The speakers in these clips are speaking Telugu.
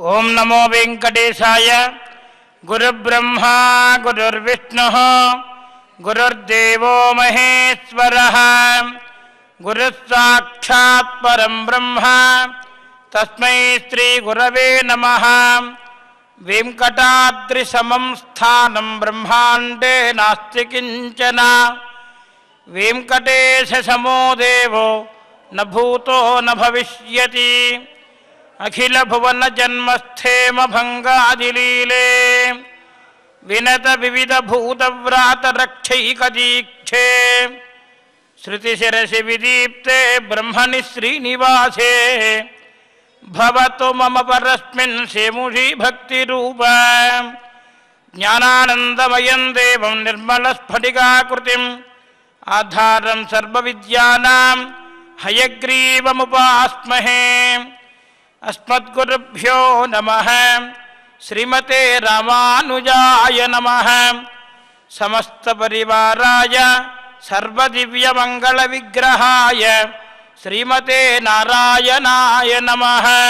ఓం నమో వెంకటేశాయ గురుబ్రహ్మా గురుర్విష్ణు గురుర్దేవో మహేశ్వర గురుసాక్షాత్ పరం బ్రహ్మ తస్మై శ్రీ గురవే నమ వెంకటాద్రి సమం స్థానం బ్రహ్మాండే నాస్తి కించన వెంకటేశ సమో దేవో న భూతో న భవిష్యతి అఖిల భువన జన్మస్థేమ భంగాదిలీలే వినత వివిధ భూత వ్రాత రక్షైక దీక్షే శృతి శిరసి విదీప్తే బ్రహ్మణి శ్రీనివాసే భవతు మమ పరస్మిన్ శేముషి భక్తి రూప జ్ఞానానందమయం దేవం నిర్మల స్ఫటికాకృతిం ఆధారం సర్వవిద్యానాం హయగ్రీవముపాస్మహే అస్మద్గురుభ్యో నమ శ్రీమతే రామానుజాయ నమ సమస్తపరివారాయ సర్వదివ్యమంగళ విగ్రహాయ శ్రీమతే నారాయణాయ నమ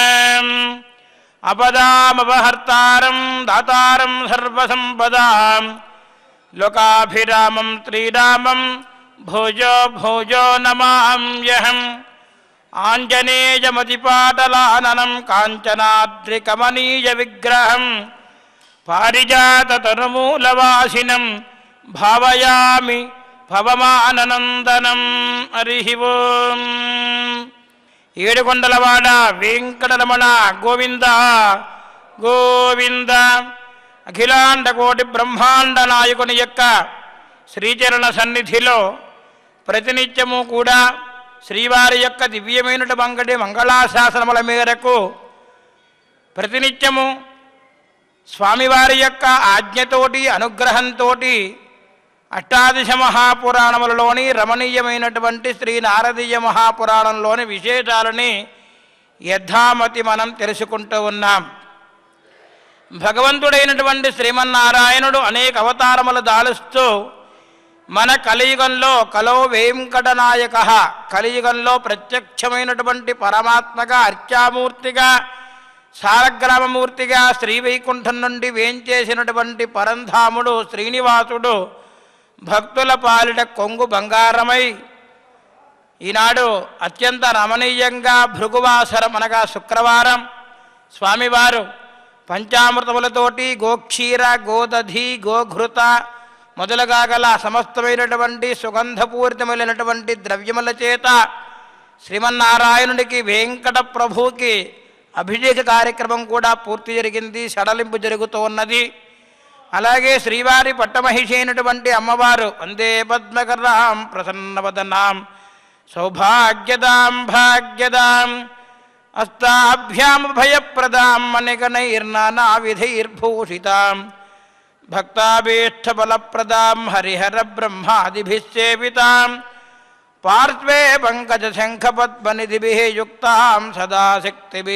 అపదామపహర్తారం దాతారం సర్వసంపదాం లోకాభిరామం శ్రీరామం భోజో భోజో నమామ్యహం ఆంజనేయమతిపాటలాననం కాంచనాద్రికమనీయ విగ్రహం పారిజాతతనుమూలవాసినం భావయామి భవమానందనం హరి ఓం ఏడుకొండలవాడ వెంకటరమణ గోవింద గోవింద అఖిలాండ కోటి బ్రహ్మాండ నాయకుని యొక్క శ్రీచరణ సన్నిధిలో ప్రతినిత్యము కూడా శ్రీవారి యొక్క దివ్యమైనటు మంగటి మంగళాశాసనముల మేరకు ప్రతినిత్యము స్వామివారి యొక్క ఆజ్ఞతోటి అనుగ్రహంతో అష్టాదశ మహాపురాణములలోని రమణీయమైనటువంటి శ్రీ నారదీయ మహాపురాణంలోని విశేషాలని యథామతి మనం తెలుసుకుంటూ ఉన్నాం భగవంతుడైనటువంటి శ్రీమన్నారాయణుడు అనేక అవతారములు దాలుస్తూ మన కలియుగంలో కలో వెంకటనాయక కలియుగంలో ప్రత్యక్షమైనటువంటి పరమాత్మగా అర్చామూర్తిగా సారగ్రామమూర్తిగా శ్రీవైకుంఠం నుండి వేంచేసినటువంటి పరంధాముడు శ్రీనివాసుడు భక్తుల పాలిట కొంగు బంగారమై ఈనాడు అత్యంత రమణీయంగా భృగువాసరం అనగా శుక్రవారం స్వామివారు పంచామృతములతోటి గోక్షీర గోదధి గోఘృత మొదలుగా గల సమస్తమైనటువంటి సుగంధపూరితమైనటువంటి ద్రవ్యముల చేత శ్రీమన్నారాయణుడికి వెంకట ప్రభువుకి అభిషేక కార్యక్రమం కూడా పూర్తి జరిగింది సడలింపు జరుగుతూ ఉన్నది అలాగే శ్రీవారి పట్టమహిషి అయినటువంటి అమ్మవారు వందే పద్మకరాం ప్రసన్నవదనాం సౌభాగ్యదాం భాగ్యదాం అస్తాభ్యాం భయప్రదాం మణిగణైర్నానా విధైర్భూషితాం భక్తాభీష్టబలప్రదాం హరిహర బ్రహ్మాదిభిసేవితాం పార్శ్వే పంకజ శంఖపద్మనిధిభి యుక్తాం సదాశక్తిభి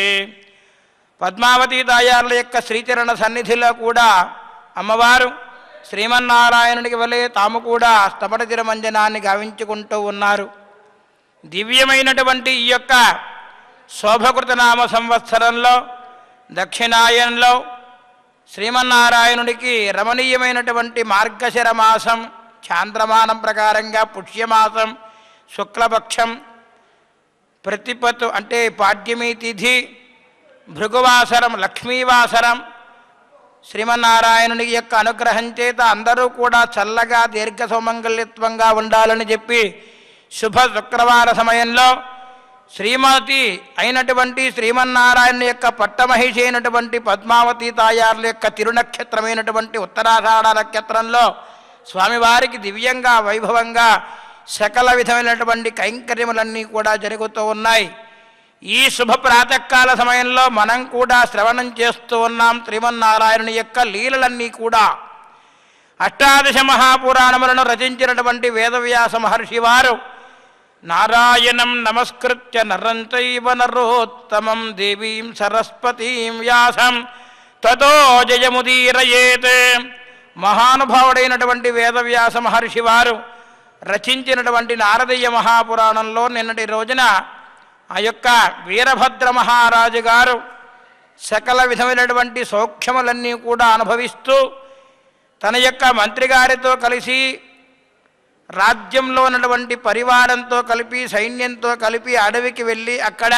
పద్మావతి తాయారుల యొక్క శ్రీచరణ సన్నిధిలో కూడా అమ్మవారు శ్రీమన్నారాయణుడికి వలె తాము కూడా స్తమట తిరమంజనాన్ని గావించుకుంటూ ఉన్నారు దివ్యమైనటువంటి ఈ యొక్క శోభకృత నామ సంవత్సరంలో దక్షిణాయనంలో శ్రీమన్నారాయణుడికి రమణీయమైనటువంటి మార్గశిర మాసం చాంద్రమానం ప్రకారంగా పుష్యమాసం శుక్లపక్షం ప్రతిపత్తు అంటే పాడ్యమి తిథి భృగువాసరం లక్ష్మీవాసరం శ్రీమన్నారాయణుని యొక్క అనుగ్రహం చేత అందరూ కూడా చల్లగా దీర్ఘ సౌమంగళ్యత్వంగా ఉండాలని చెప్పి శుభ శుక్రవార సమయంలో శ్రీమతి అయినటువంటి శ్రీమన్నారాయణ యొక్క పట్టమహిషి అయినటువంటి పద్మావతి తాయారుల యొక్క తిరునక్షత్రమైనటువంటి ఉత్తరాషాఢ నక్షత్రంలో స్వామివారికి దివ్యంగా వైభవంగా సకల విధమైనటువంటి కైంకర్యములన్నీ కూడా జరుగుతూ ఉన్నాయి ఈ శుభ ప్రాతకాల సమయంలో మనం కూడా శ్రవణం చేస్తూ ఉన్నాం శ్రీమన్నారాయణుని యొక్క లీలలన్నీ కూడా అష్టాదశ మహాపురాణములను రచించినటువంటి వేదవ్యాస మహర్షి వారు నారాయణం నమస్కృత్య నరంచైవ నరోత్తమం దేవీం సరస్వతీం వ్యాసం తతో జయముదీరయేత్ మహానుభావుడైనటువంటి వేదవ్యాస మహర్షి వారు రచించినటువంటి నారదీయ మహాపురాణంలో నిన్నటి రోజున ఆ యొక్క వీరభద్ర మహారాజు గారు సకల విధమైనటువంటి సౌఖ్యములన్నీ కూడా అనుభవిస్తూ తన యొక్క మంత్రి గారితో కలిసి రాజ్యంలో ఉన్నటువంటి పరివారంతో కలిపి సైన్యంతో కలిపి అడవికి వెళ్ళి అక్కడ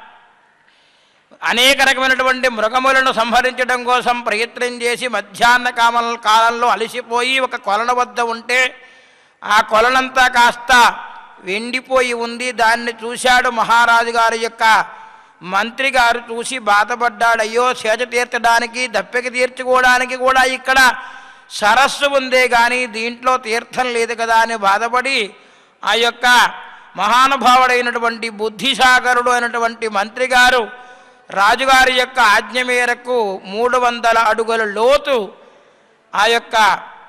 అనేక రకమైనటువంటి మృగములను సంహరించడం కోసం ప్రయత్నం చేసి మధ్యాహ్న కామల కాలంలో అలసిపోయి ఒక కొలన వద్ద ఉంటే ఆ కొలనంతా కాస్త వెండిపోయి ఉంది దాన్ని చూశాడు మహారాజు గారి యొక్క మంత్రి గారు చూసి బాధపడ్డాడు అయ్యో సేద తీర్చడానికి దప్పిక తీర్చుకోవడానికి కూడా ఇక్కడ సరస్సు ఉందే కానీ దీంట్లో తీర్థం లేదు కదా అని బాధపడి ఆ యొక్క మహానుభావుడైనటువంటి బుద్ధిసాగరుడు అయినటువంటి మంత్రి గారు రాజుగారి యొక్క ఆజ్ఞ మేరకు మూడు వందల అడుగుల లోతు ఆ యొక్క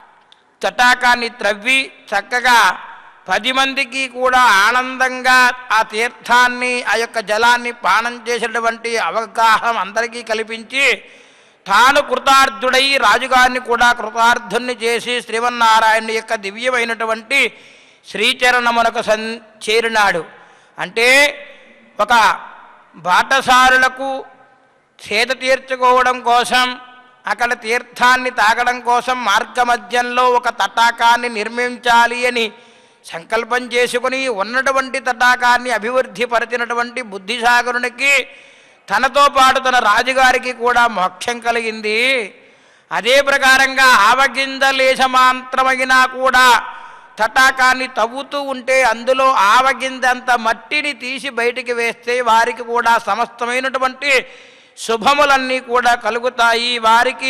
తటాకాన్ని త్రవ్వి చక్కగా పది మందికి కూడా ఆనందంగా ఆ తీర్థాన్ని ఆ యొక్క జలాన్ని పానం చేసేటువంటి అవగాహన అందరికీ కల్పించి తాను కృతార్థుడై రాజుగారిని కూడా కృతార్థుణ్ణి చేసి శ్రీమన్నారాయణ యొక్క దివ్యమైనటువంటి శ్రీచరణమునకు సన్ చేరినాడు అంటే ఒక బాటసారులకు చేత తీర్చుకోవడం కోసం అక్కడ తీర్థాన్ని తాగడం కోసం మార్గమధ్యంలో ఒక తటాకాన్ని నిర్మించాలి అని సంకల్పం చేసుకుని ఉన్నటువంటి తటాకాన్ని అభివృద్ధి పరిచినటువంటి బుద్ధిసాగరునికి తనతో పాటు తన రాజుగారికి కూడా మోక్షం కలిగింది అదే ప్రకారంగా ఆవగింజ లేశమాంత్రమైనా కూడా తటాకాన్ని తవ్వుతూ ఉంటే అందులో ఆవగింజంత మట్టిని తీసి బయటికి వేస్తే వారికి కూడా సమస్తమైనటువంటి శుభములన్నీ కూడా కలుగుతాయి వారికి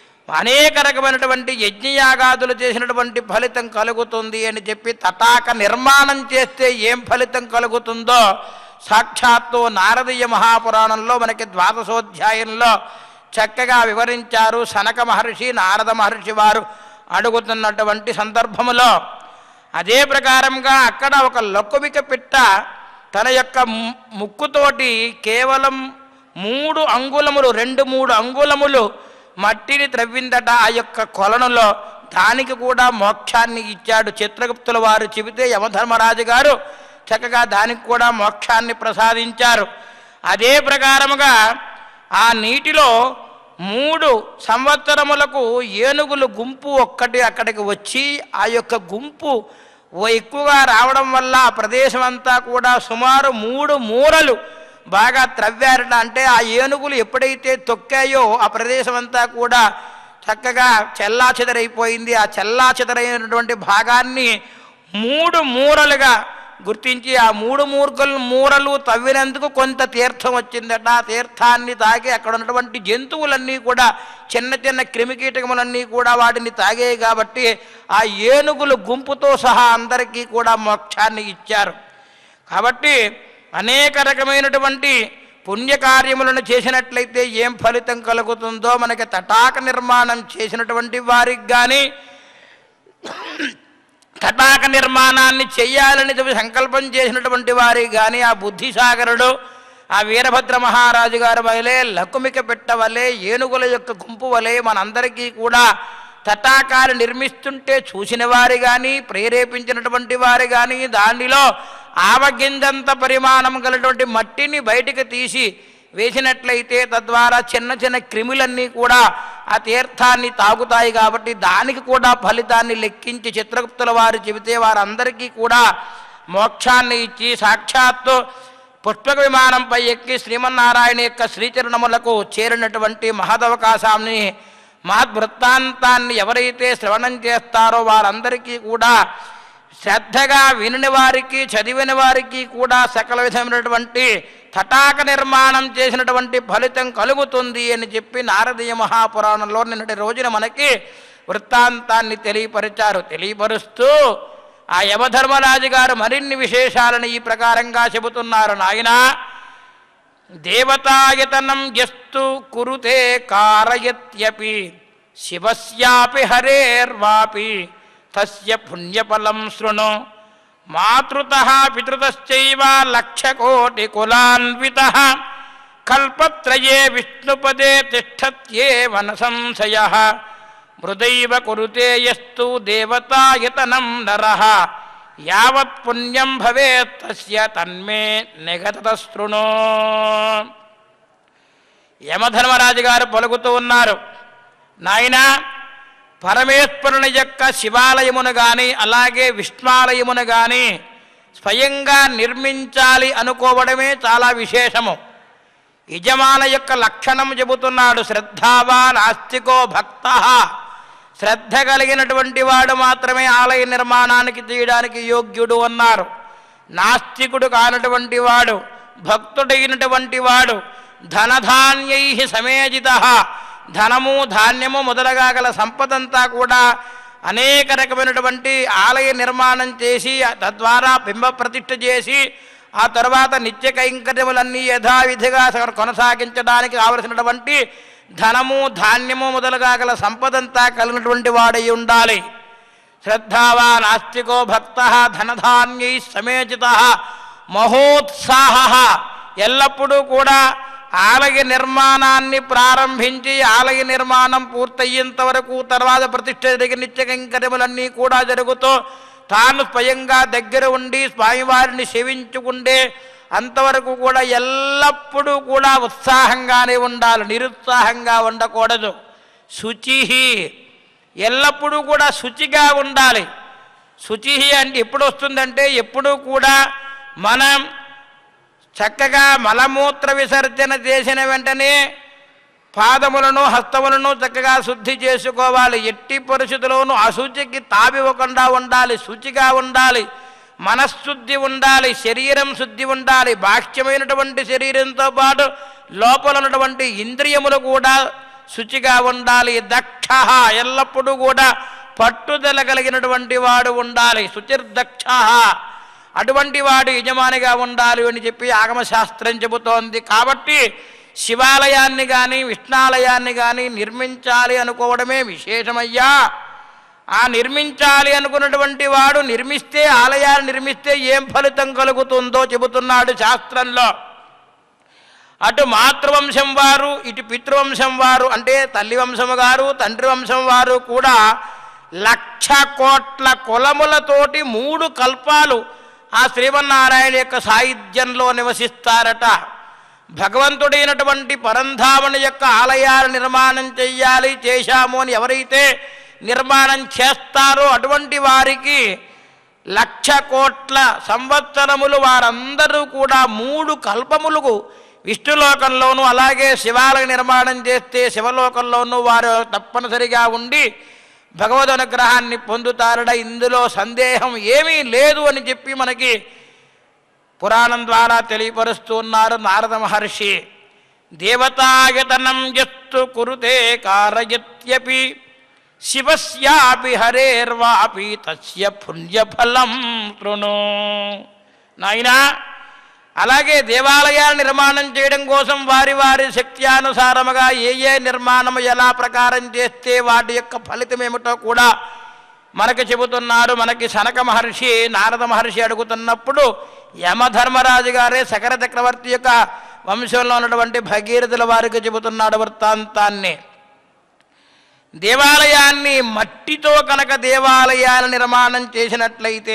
అనేక రకమైనటువంటి యజ్ఞయాగాదులు చేసినటువంటి ఫలితం కలుగుతుంది అని చెప్పి తటాక నిర్మాణం చేస్తే ఏం ఫలితం కలుగుతుందో సాక్షాత్తు నారదీయ మహాపురాణంలో మనకి ద్వాదశోధ్యాయంలో చక్కగా వివరించారు సనక మహర్షి నారద మహర్షి వారు అడుగుతున్నటువంటి సందర్భములో అదే ప్రకారంగా అక్కడ ఒక లొక్కుమిక పిట్ట తన యొక్క ము- ముక్కుతోటి కేవలం మూడు అంగుళములు రెండు మూడు అంగుళములు మట్టిని త్రవ్విందట ఆ యొక్క కొలనులో దానికి కూడా మోక్షాన్ని ఇచ్చాడు చిత్రగుప్తుల వారు చెబితే యమధర్మరాజు గారు చక్కగా దానికి కూడా మోక్షాన్ని ప్రసాదించారు అదే ప్రకారముగా ఆ నీటిలో మూడు సంవత్సరములకు ఏనుగులు గుంపు ఒక్కటి అక్కడికి వచ్చి ఆ యొక్క గుంపు ఓ ఎక్కువగా రావడం వల్ల ఆ ప్రదేశం అంతా కూడా సుమారు మూడు మూరలు బాగా త్రవ్వారట అంటే ఆ ఏనుగులు ఎప్పుడైతే తొక్కాయో ఆ ప్రదేశం అంతా కూడా చక్కగా చెల్లాచెదరైపోయింది ఆ చెల్లాచెదరైనటువంటి భాగాన్ని మూడు మూరలుగా గుర్తించి ఆ మూడు మూర్ఖలు మూరలు తవ్వినందుకు కొంత తీర్థం వచ్చిందట ఆ తీర్థాన్ని తాగి అక్కడ ఉన్నటువంటి జంతువులన్నీ కూడా చిన్న చిన్న క్రిమికీటకములన్నీ కూడా వాటిని తాగాయి కాబట్టి ఆ ఏనుగులు గుంపుతో సహా అందరికీ కూడా మోక్షాన్ని ఇచ్చారు కాబట్టి అనేక రకమైనటువంటి పుణ్యకార్యములను చేసినట్లయితే ఏం ఫలితం కలుగుతుందో మనకి తటాక నిర్మాణం చేసినటువంటి వారికి కానీ తటాక నిర్మాణాన్ని చెయ్యాలని చెప్పి సంకల్పం చేసినటువంటి వారి కానీ ఆ బుద్ధిసాగరుడు ఆ వీరభద్ర మహారాజు గారి వలె లకుమిక పెట్ట వలె ఏనుగుల యొక్క గుంపు వలె మనందరికీ కూడా తటాకాలు నిర్మిస్తుంటే చూసిన వారి కానీ ప్రేరేపించినటువంటి వారి కానీ దానిలో ఆవగింజంత పరిమాణం గలటువంటి మట్టిని బయటికి తీసి వేసినట్లయితే తద్వారా చిన్న చిన్న క్రిములన్నీ కూడా ఆ తీర్థాన్ని తాగుతాయి కాబట్టి దానికి కూడా ఫలితాన్ని లెక్కించి చిత్రగుప్తుల వారు చెబితే వారందరికీ కూడా మోక్షాన్ని ఇచ్చి సాక్షాత్తు పుష్పక విమానంపై ఎక్కి శ్రీమన్నారాయణ యొక్క శ్రీచరణములకు చేరినటువంటి మహదవకాశాన్ని మహద్వృత్తాంతాన్ని ఎవరైతే శ్రవణం చేస్తారో వారందరికీ కూడా శ్రద్ధగా వినిన వారికి చదివిన వారికి కూడా సకల విధమైనటువంటి తటాక నిర్మాణం చేసినటువంటి ఫలితం కలుగుతుంది అని చెప్పి నారదీయ మహాపురాణంలో నిన్నటి రోజున మనకి వృత్తాంతాన్ని తెలియపరిచారు తెలియపరుస్తూ ఆ యమధర్మరాజు గారు మరిన్ని విశేషాలను ఈ ప్రకారంగా చెబుతున్నారు నాయనా దేవతాయతనం ఎస్తు కురుతే కారయత్యపి శివస్యాపి హరేర్వాపి తస్య పుణ్యఫలం శృణు మాతృత పితృతశ్చైవ లక్షకోటి కులాన్విత కల్పత్రయే విష్ణుపదే తిష్టత్యేవ న సంశయ మృదైవ కురుతే యస్తు దేవతాయతనం నరః యావత్ పుణ్యం భవేత్ తస్య తన్మే నిగత శృణు యమధర్మరాజు గారు పలుకుతూ ఉన్నారు నాయన పరమేశ్వరుని యొక్క శివాలయమును కానీ అలాగే విష్ణాలయమును కానీ స్వయంగా నిర్మించాలి అనుకోవడమే చాలా విశేషము యజమాన యొక్క లక్షణం చెబుతున్నాడు శ్రద్ధావాన్ ఆస్తికో భక్త శ్రద్ధ కలిగినటువంటి వాడు మాత్రమే ఆలయ నిర్మాణానికి చేయడానికి యోగ్యుడు అన్నారు నాస్తికుడు కానటువంటి వాడు భక్తుడైనటువంటి వాడు ధనధాన్యై సమేజిత ధనము ధాన్యము మొదలగా గల సంపదంతా కూడా అనేక రకమైనటువంటి ఆలయ నిర్మాణం చేసి తద్వారా బింబ ప్రతిష్ఠ చేసి ఆ తర్వాత నిత్య కైంకర్యములన్నీ యథావిధిగా స- కొనసాగించడానికి కావలసినటువంటి ధనము ధాన్యము మొదలుగా గల సంపదంతా కలిగినటువంటి వాడై ఉండాలి శ్రద్ధావాన్ ఆస్తికో భక్త ధనధాన్యై సమేచిత మహోత్సాహ ఎల్లప్పుడూ కూడా ఆలయ నిర్మాణాన్ని ప్రారంభించి ఆలయ నిర్మాణం పూర్తయ్యేంత వరకు తర్వాత ప్రతిష్ఠ జరిగిన నిత్య కైంకర్యములన్నీ కూడా జరుగుతూ తాను స్వయంగా దగ్గర ఉండి స్వామివారిని సేవించుకుంటే అంతవరకు కూడా ఎల్లప్పుడూ కూడా ఉత్సాహంగానే ఉండాలి నిరుత్సాహంగా ఉండకూడదు శుచి ఎల్లప్పుడూ కూడా శుచిగా ఉండాలి శుచి అంటే ఎప్పుడు వస్తుందంటే ఎప్పుడూ కూడా మనం చక్కగా మలమూత్ర విసర్జన చేసిన వెంటనే పాదములను హస్తములను చక్కగా శుద్ధి చేసుకోవాలి ఎట్టి పరిస్థితుల్లోనూ అశుచికి తావివ్వకుండా ఉండాలి శుచిగా ఉండాలి మనశ్శుద్ధి ఉండాలి శరీరం శుద్ధి ఉండాలి బాహ్యమైనటువంటి శరీరంతో పాటు లోపల ఉన్నటువంటి ఇంద్రియములు కూడా శుచిగా ఉండాలి దక్ష ఎల్లప్పుడూ కూడా పట్టుదల కలిగినటువంటి వాడు ఉండాలి శుచిర్దక్ష అటువంటి వాడు యజమానిగా ఉండాలి అని చెప్పి ఆగమశాస్త్రం చెబుతోంది కాబట్టి శివాలయాన్ని కానీ విష్ణాలయాన్ని కానీ నిర్మించాలి అనుకోవడమే విశేషమయ్యా ఆ నిర్మించాలి అనుకున్నటువంటి వాడు నిర్మిస్తే ఆలయాన్ని నిర్మిస్తే ఏం ఫలితం కలుగుతుందో చెబుతున్నాడు శాస్త్రంలో అటు మాతృవంశం వారు ఇటు పితృవంశం వారు అంటే తల్లి వంశము గారు తండ్రి వంశం వారు కూడా లక్ష కోట్ల కులములతోటి మూడు కల్పాలు ఆ శ్రీమన్నారాయణ యొక్క సాహిత్యంలో నివసిస్తారట భగవంతుడైనటువంటి పరంధామని యొక్క ఆలయాల నిర్మాణం చెయ్యాలి చేశాము అని ఎవరైతే నిర్మాణం చేస్తారో అటువంటి వారికి లక్ష కోట్ల సంవత్సరములు వారందరూ కూడా మూడు కల్పములకు విష్ణులోకంలోనూ అలాగే శివాలయ నిర్మాణం చేస్తే శివలోకంలోనూ వారు తప్పనిసరిగా ఉండి భగవద్ అనుగ్రహాన్ని పొందుతారట ఇందులో సందేహం ఏమీ లేదు అని చెప్పి మనకి పురాణం ద్వారా తెలియపరుస్తూ ఉన్నారు నారద మహర్షి దేవతాయతనం ఎత్తు కురుతే కారయత్యపి శివస్యాపి హరేర్వాపి తస్య పుణ్యఫలం తృణు నాయనా అలాగే దేవాలయాల నిర్మాణం చేయడం కోసం వారి వారి శక్త్యానుసారముగా ఏ ఏ నిర్మాణం ఎలా ప్రకారం చేస్తే వాటి యొక్క ఫలితం ఏమిటో కూడా మనకి చెబుతున్నారు మనకి సనక మహర్షి నారద మహర్షి అడుగుతున్నప్పుడు యమధర్మరాజు గారే సకర చక్రవర్తి యొక్క వంశంలో ఉన్నటువంటి భగీరథుల వారికి చెబుతున్నాడు వృత్తాంతాన్ని దేవాలయాన్ని మట్టితో కనుక దేవాలయాల నిర్మాణం చేసినట్లయితే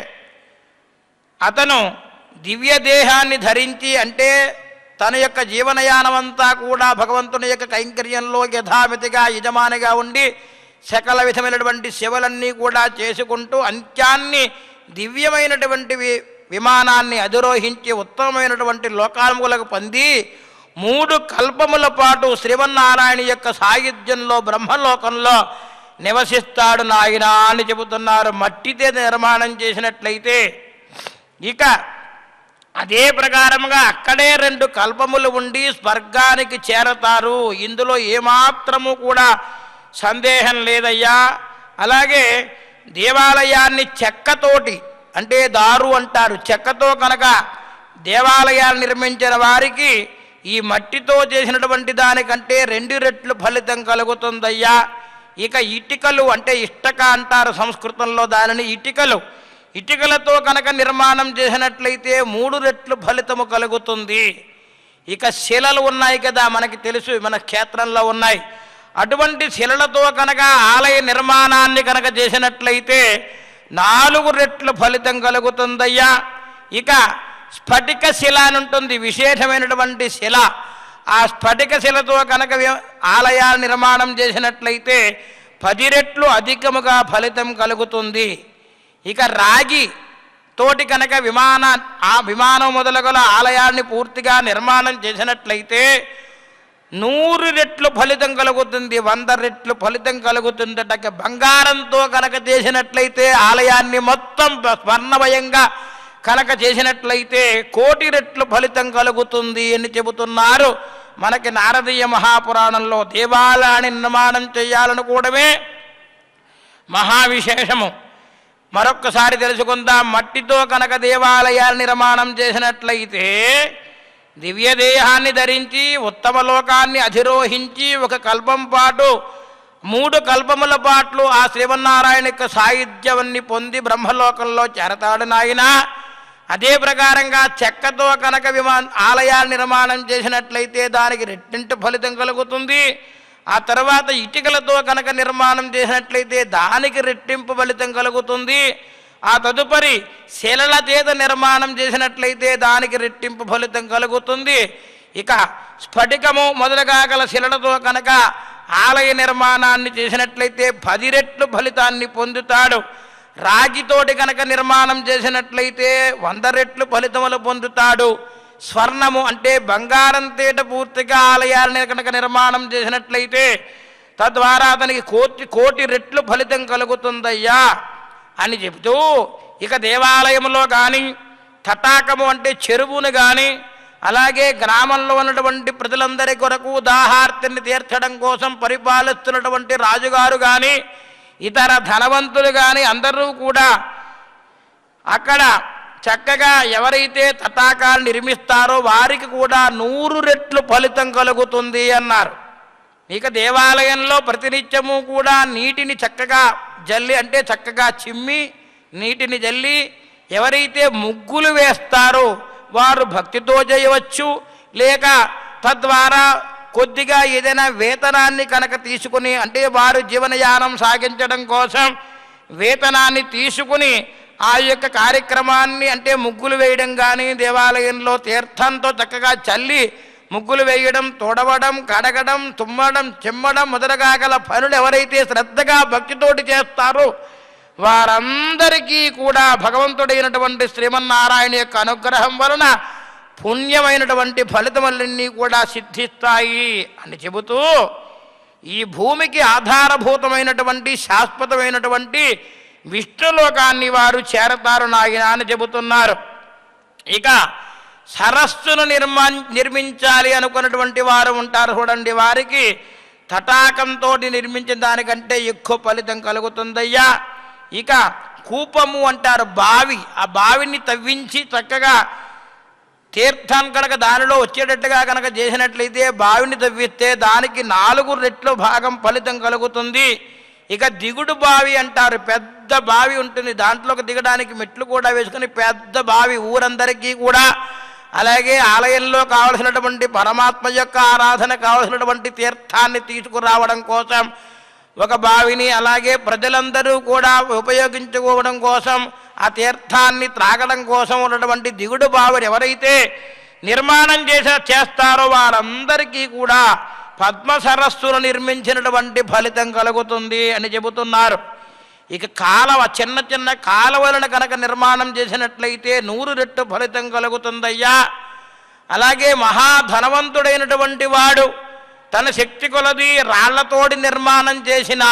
అతను దివ్య దేహాన్ని ధరించి అంటే తన యొక్క జీవనయానం అంతా కూడా భగవంతుని యొక్క కైంకర్యంలో యథామితిగా యజమానిగా ఉండి సకల విధమైనటువంటి సేవలన్నీ కూడా చేసుకుంటూ అంత్యాన్ని దివ్యమైనటువంటి వి- విమానాన్ని అధిరోహించి ఉత్తమమైనటువంటి లోకాములకు పొంది మూడు కల్పముల పాటు శ్రీమన్నారాయణ యొక్క సాయుధ్యంలో బ్రహ్మలోకంలో నివసిస్తాడు నాయన అని చెబుతున్నారు మట్టితే నిర్మాణం చేసినట్లయితే ఇక అదే ప్రకారముగా అక్కడే రెండు కల్పములు ఉండి స్వర్గానికి చేరతారు ఇందులో ఏమాత్రము కూడా సందేహం లేదయ్యా అలాగే దేవాలయాన్ని చెక్కతోటి అంటే దారు అంటారు చెక్కతో కనుక దేవాలయాలు నిర్మించిన వారికి ఈ మట్టితో చేసినటువంటి దానికంటే రెండు రెట్లు ఫలితం కలుగుతుందయ్యా ఇక ఇటుకలు అంటే ఇష్టక అంటారు సంస్కృతంలో దానిని ఇటుకలు ఇటుకలతో కనుక నిర్మాణం చేసినట్లయితే మూడు రెట్లు ఫలితము కలుగుతుంది ఇక శిలలు ఉన్నాయి కదా మనకి తెలుసు మన క్షేత్రంలో ఉన్నాయి అటువంటి శిలలతో కనుక ఆలయ నిర్మాణాన్ని కనుక చేసినట్లయితే నాలుగు రెట్లు ఫలితం కలుగుతుందయ్యా ఇక స్ఫటిక శిల అని ఉంటుంది విశేషమైనటువంటి శిల ఆ స్ఫటిక శిలతో కనుక వి- ఆలయాల నిర్మాణం చేసినట్లయితే పది రెట్లు అధికముగా ఫలితం కలుగుతుంది ఇక రాగి తోటి కనుక విమాన ఆ విమానం మొదలగల ఆలయాన్ని పూర్తిగా నిర్మాణం చేసినట్లయితే నూరు రెట్లు ఫలితం కలుగుతుంది వంద రెట్లు ఫలితం కలుగుతుందట బంగారంతో కనుక చేసినట్లయితే ఆలయాన్ని మొత్తం స్వర్ణమయంగా కనుక చేసినట్లయితే కోటి రెట్లు ఫలితం కలుగుతుంది అని చెబుతున్నారు మనకి నారదీయ మహాపురాణంలో దేవాలయాన్ని నిర్మాణం చేయాలనుకోవడమే మహావిశేషము మరొక్కసారి తెలుసుకుందాం మట్టితో కనుక దేవాలయాల నిర్మాణం చేసినట్లయితే దివ్యదేహాన్ని ధరించి ఉత్తమ లోకాన్ని అధిరోహించి ఒక కల్పం పాటు మూడు కల్పముల పాటు ఆ శ్రీమన్నారాయణ యొక్క సాయుధ్యాన్ని పొంది బ్రహ్మలోకంలో చేరతాడు నాయన అదే ప్రకారంగా చెక్కతో కనుక విమా ఆలయాల నిర్మాణం చేసినట్లయితే దానికి రెట్టింటి ఫలితం కలుగుతుంది ఆ తర్వాత ఇటుకలతో కనుక నిర్మాణం చేసినట్లయితే దానికి రెట్టింపు ఫలితం కలుగుతుంది ఆ తదుపరి శిలల చేత నిర్మాణం చేసినట్లయితే దానికి రెట్టింపు ఫలితం కలుగుతుంది ఇక స్ఫటికము మొదలుగా గల శిలలతో కనుక ఆలయ నిర్మాణాన్ని చేసినట్లయితే పది రెట్లు ఫలితాన్ని పొందుతాడు రాగితోటి కనుక నిర్మాణం చేసినట్లయితే వంద రెట్లు ఫలితములు పొందుతాడు స్వర్ణము అంటే బంగారం తేట పూర్తిగా ఆలయాలను కనుక నిర్మాణం చేసినట్లయితే తద్వారా అతనికి కోటి కోటి రెట్లు ఫలితం కలుగుతుందయ్యా అని చెబుతూ ఇక దేవాలయంలో కానీ తటాకము అంటే చెరువును కానీ అలాగే గ్రామంలో ఉన్నటువంటి ప్రజలందరి కొరకు దాహార్తిని తీర్చడం కోసం పరిపాలిస్తున్నటువంటి రాజుగారు కానీ ఇతర ధనవంతులు కానీ అందరూ కూడా అక్కడ చక్కగా ఎవరైతే తటాకాలు నిర్మిస్తారో వారికి కూడా నూరు రెట్లు ఫలితం కలుగుతుంది అన్నారు ఇక దేవాలయంలో ప్రతినిత్యము కూడా నీటిని చక్కగా జల్లి అంటే చక్కగా చిమ్మి నీటిని జల్లి ఎవరైతే ముగ్గులు వేస్తారో వారు భక్తితో చేయవచ్చు లేక తద్వారా కొద్దిగా ఏదైనా వేతనాన్ని కనుక తీసుకుని అంటే వారు జీవనయానం సాగించడం కోసం వేతనాన్ని తీసుకుని ఆ యొక్క కార్యక్రమాన్ని అంటే ముగ్గులు వేయడం కానీ దేవాలయంలో తీర్థంతో చక్కగా చల్లి ముగ్గులు వేయడం తొడవడం కడగడం తుమ్మడం చిమ్మడం మొదలగా గల పనులు ఎవరైతే శ్రద్ధగా భక్తితోటి చేస్తారో వారందరికీ కూడా భగవంతుడైనటువంటి శ్రీమన్నారాయణ యొక్క అనుగ్రహం వలన పుణ్యమైనటువంటి ఫలితములన్నీ కూడా సిద్ధిస్తాయి అని చెబుతూ ఈ భూమికి ఆధారభూతమైనటువంటి శాశ్వతమైనటువంటి విష్ణులోకాన్ని వారు చేరతారు నాయన అని చెబుతున్నారు ఇక సరస్సును నిర్మా నిర్మించాలి అనుకున్నటువంటి వారు ఉంటారు చూడండి వారికి తటాకంతో నిర్మించిన దానికంటే ఎక్కువ ఫలితం కలుగుతుందయ్యా ఇక కూపము అంటారు బావి ఆ బావిని తవ్వించి చక్కగా తీర్థం కనుక దానిలో వచ్చేటట్టుగా కనుక చేసినట్లయితే బావిని తవ్విస్తే దానికి నాలుగు రెట్లు భాగం ఫలితం కలుగుతుంది ఇక దిగుడు బావి అంటారు పెద్ద బావి ఉంటుంది దాంట్లోకి దిగడానికి మెట్లు కూడా వేసుకుని పెద్ద బావి ఊరందరికీ కూడా అలాగే ఆలయంలో కావలసినటువంటి పరమాత్మ యొక్క ఆరాధన కావలసినటువంటి తీర్థాన్ని తీసుకురావడం కోసం ఒక బావిని అలాగే ప్రజలందరూ కూడా ఉపయోగించుకోవడం కోసం ఆ తీర్థాన్ని త్రాగడం కోసం ఉన్నటువంటి దిగుడు బావిని ఎవరైతే నిర్మాణం చేసే చేస్తారో వారందరికీ కూడా పద్మ సరస్సును నిర్మించినటువంటి ఫలితం కలుగుతుంది అని చెబుతున్నారు ఇక కాలవ చిన్న చిన్న కాలువలను కనుక నిర్మాణం చేసినట్లయితే నూరు రెట్టు ఫలితం కలుగుతుందయ్యా అలాగే మహాధనవంతుడైనటువంటి వాడు తన శక్తి కొలది రాళ్లతోటి నిర్మాణం చేసిన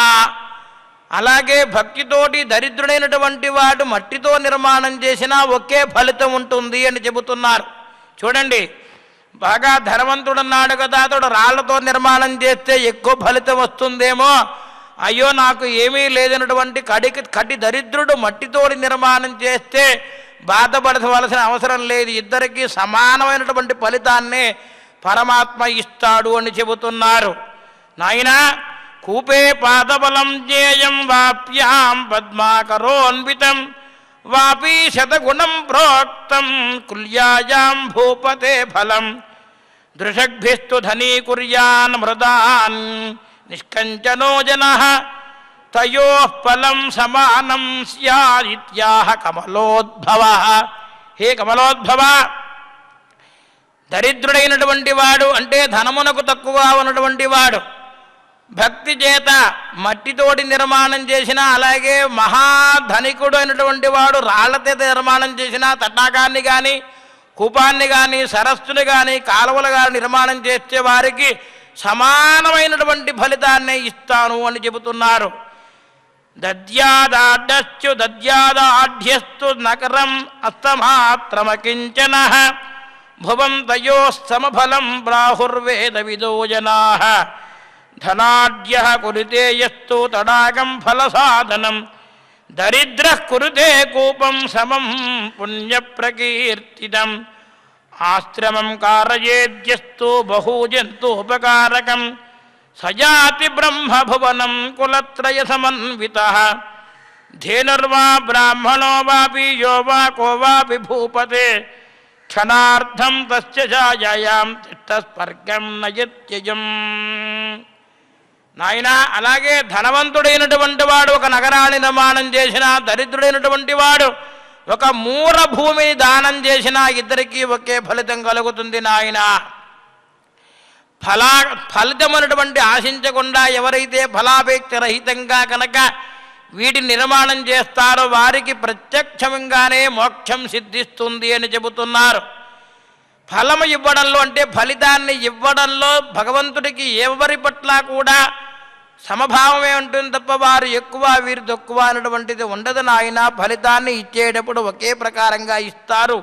అలాగే భక్తితోటి దరిద్రుడైనటువంటి వాడు మట్టితో నిర్మాణం చేసినా ఒకే ఫలితం ఉంటుంది అని చెబుతున్నారు చూడండి బాగా ధనవంతుడున్నాడు కదా అతడు రాళ్లతో నిర్మాణం చేస్తే ఎక్కువ ఫలితం వస్తుందేమో అయ్యో నాకు ఏమీ లేదన్నటువంటి కడికి కటి దరిద్రుడు మట్టితోటి నిర్మాణం చేస్తే బాధపడవలసిన అవసరం లేదు ఇద్దరికీ సమానమైనటువంటి ఫలితాన్ని పరమాత్మ ఇస్తాడు అని చెబుతున్నారు నాయనా కూపే పాదబలం జ్ఞేయం వాప్యాం పద్మాకరోన్వితం వాపి శతగుణం ప్రోక్తం కుల్యాయాం భూపతే ఫలం దృషగ్భిస్తు ధనీకుర్యాన్ మృదాన్ నిష్కంచనో జన తయో ఫలం సమానం స్యాదిత్యాహ కమలోద్భవ హే కమలోద్భవ దరిద్రుడైనటువంటి వాడు అంటే ధనమునకు తక్కువగా ఉన్నటువంటి వాడు భక్తి చేత మట్టితోటి నిర్మాణం చేసిన అలాగే మహాధనికుడు అయినటువంటి వాడు రాళ్లతో నిర్మాణం చేసిన తటాకాన్ని కానీ కూపాన్ని కానీ సరస్సుని కానీ కాలువలు కానీ నిర్మాణం చేస్తే వారికి సమానమైనటువంటి ఫలితాన్నే ఇస్తాను అని చెబుతున్నారు దద్యాదాడ్యశ్చు దద్యాదాఢ్యస్తు నకరం అస్తమాత్రమకించన భువం తయోస్తమఫలం ప్రాహుర్వేద విదో జనా ధనాఢ్య కురుతే యస్తు తడాకం ఫలసాధనం దరిద్ర కురుతే కూపం సమం పుణ్యప్రకీర్తితం ఆశ్రమం కారయేద్యస్తు బహూజంతోపకారకం సజాతి బ్రహ్మభువనం కులత్రయ సమన్విత ధేనుర్వా బ్రాహ్మణో వాపి యో వా కో వాపి భూపతే క్షణార్థం తస్య ఛాయాయాం తిష్టస్పర్గం నయత్యజం నాయన అలాగే ధనవంతుడైనటువంటి వాడు ఒక నగరాన్ని నిర్మాణం చేసిన దరిద్రుడైనటువంటి వాడు ఒక మూర భూమిని దానం చేసిన ఇద్దరికీ ఒకే ఫలితం కలుగుతుంది నాయన ఫలా ఫలితమైనటువంటి ఆశించకుండా ఎవరైతే ఫలాపేక్ష రహితంగా కనుక వీటిని నిర్మాణం చేస్తారో వారికి ప్రత్యక్షంగానే మోక్షం సిద్ధిస్తుంది అని చెబుతున్నారు ఫలము ఇవ్వడంలో అంటే ఫలితాన్ని ఇవ్వడంలో భగవంతుడికి ఎవరి పట్ల కూడా సమభావమే ఉంటుంది తప్ప వారు ఎక్కువ వీరు తక్కువ అనేటువంటిది ఉండదు నాయన ఫలితాన్ని ఇచ్చేటప్పుడు ఒకే ప్రకారంగా ఇస్తారు